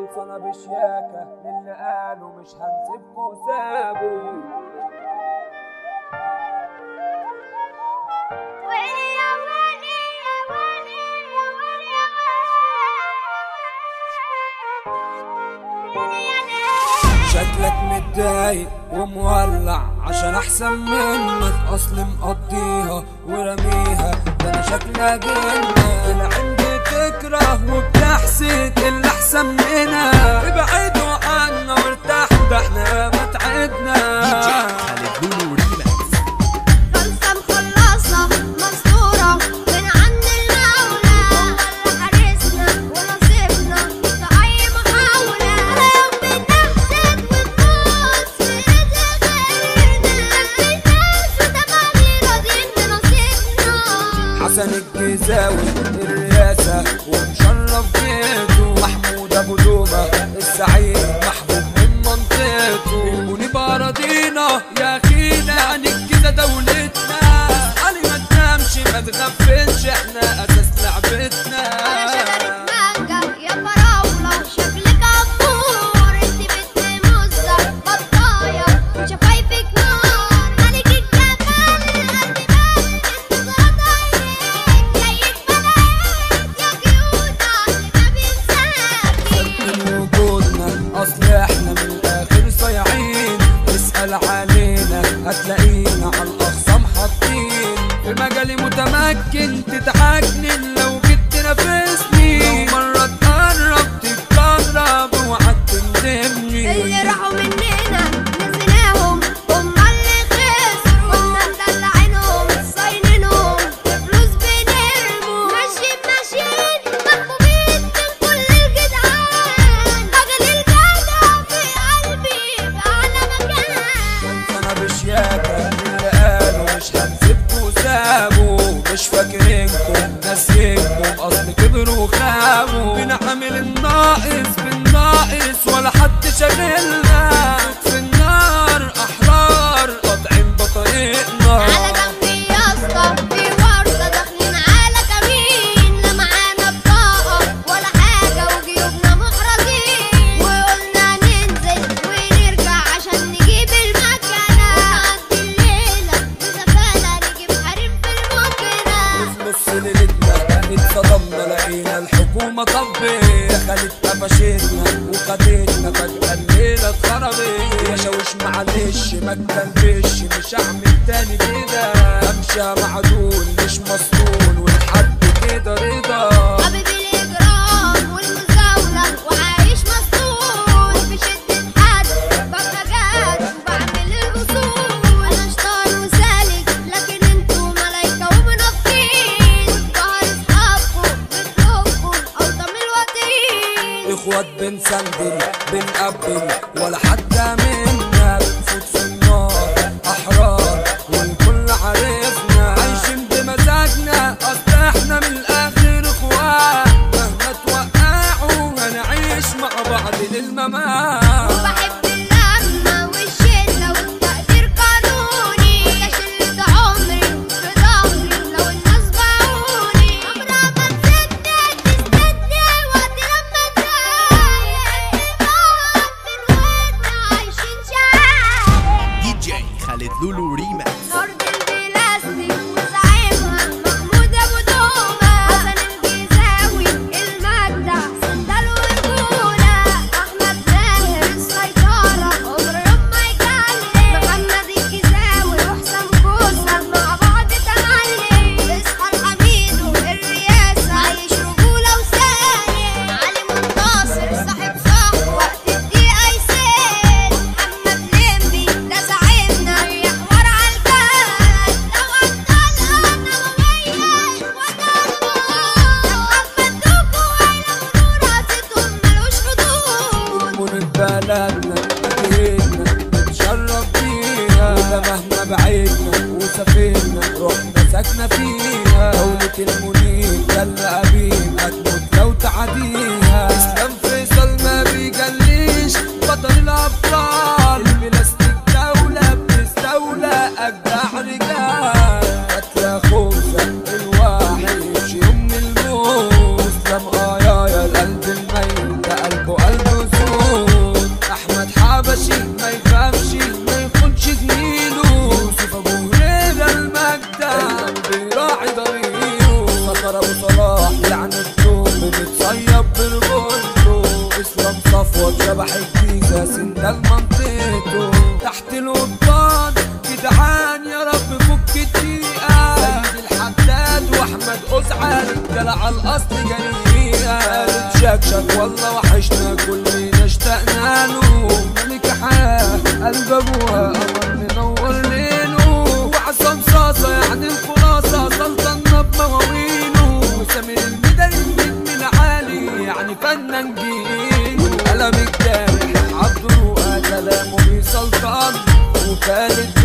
خلصانة بشياكة للي قالوا مش هنسيبكوا سابوا شكلك متضايق ومولع عشان احسن منك اصلي مقضيها ورميها ده انا شكلها جنة اللي عندي تكره وبتحسد اللي احسن منها ابعدوا عنا وارتاحوا ده احنا ما تعبنا خالد لولو ريماكس خلصة مخلصة مستورة من عند المولى ولا حارسنا ونصيبنا في أي محاولة على يوم بنحسد ونموت في رزق غيرنا في ناس وتملي راضيين بنصيبنا حسن الجزاوي الرئاسة ومشرف بيته محمود ابو دومة السعيد محبوب من منطقته ونبقى راضينا يا اخينا عن الجزا دولتنا علي ما تنامش ما تغفلش احنا اساس لعبتنا أنا شجرة مانجا يا فراولة شكلك أمور انت بنت موزة بطاية شفايفك نار ملك الجمال القلب مال انت عينيك جايك بلاقيك يا كيوت عقلك ما بينساكي من وجودنا اصل احنا من الاخر صايعين اسأل علينا هتلاقينا على الاخصام حاطين في مجالي متمكن تتعجنن لو جيت تنافسني لو مرة تقرب تتجرب اوعى تندمني اللي راحوا مننا نسيناهم هم اللي خسروا كنا مدلعينهم صاينينهم فلوس بنرموا ماشيين ماشيين محبوبين من كل الجدعان راجل الجدع في قلبي في أعلى مكان انا بشياكة اللي قالوا مش هنسيبكوا سابوا مش فاكرينكم ناسينكم اصل كبروا وخابوا بنعمل الناقص بالناقص ولا حد شاغلنا في النار احرار قاطعين بطريقنا على جنبي يا اسطى في ورطة داخلين على كمين لا معانا بطاقة ولا حاجة وجيوبنا محرزين وقلنا ننزل ونرجع عشان نجيب المكنة ونعدي الليلة بسفالة نجيب حريم في المكنة في نص ليلتنا اتصدمنا لقينا الحكومة طبت دخلت قفشتنا وخدتنا فجأة الليلة اتخربت يا شاوش معلش ما تكلبش مش هعمل تاني كده امشي معدول مش مسطول ولحد كده رضا حبيبي الإجرام والمزاولة وعايش مسطول في شدة حد ببقى جاد وبعمل الأصول أنا شطار وسالك لكن انتوا ملايكة ومنافقين ظهر أصحابكم بتلوكوا أوطى من الوطين اخوات بنسندل بنقبل ولا حتى منا بنفوت في النار احرار والكل عارفنا عايشين بمزاجنا اصل احنا من الاخر اخوات مهما توقعوا هنعيش مع بعض للممات وبحب اللمة والشلة والتقدير قانوني وده شلة عمري في ظهري لو الناس باعوني عمرها ما تسيبني تستني وقت لما تضايق النار في ودنا عايشين شعايق دي جي خالد لولو ريماكس أرض البلاستيك وزعيمها محمود أبو دومة حسن الجيزاوي المجدع سندال ورجولة أحمد ماهر السيطرة عمرهم ما يكلم محمد الجيزاوي وحسام كوسة مع بعض تملي اصحى الحميد الرئاسة عايش رجولة وسالم علي منتصر صاحب صح وقت الدقيقة يسال محمد لمبي ده زعيمنا ريح ورا عالبال لو عطلها نووية وطلبوا محمد دوكو وعيلة مرور هاتتهم ملوش حدود من بلدنا اكيدنا نتشرف بيها وده مهما بعيدنا وسافرنا رحنا ساكنة فيها دولة المنيب ده اللي قبيل هتموت لو تعديها اسلام فيصل ما بيجليش بطل الابطال البلاستيك دولة بتستولى اجدع رجال قتلى خوفة الواحد يمشي من الموت اسلام اه يا يا القلب الميت ده قلبه قلبه صفوت شبح الجيزة سندال منطقته تحت القبطان جدعان يا رب فك الدقيقة سيد الحداد واحمد قزعة رجالة على الاصل جريئة خالد شكشك والله وحشنا كلنا اشتقنا له ملك حياة قلب ابوها قمر منور ليله وعصام صاصة يعني الخلاصة سلطنا بمواويله وسامر المدري النجم العالي يعني فنان جيل والقلم الجارح عبد الرؤى كلامه بيسلطن وخالد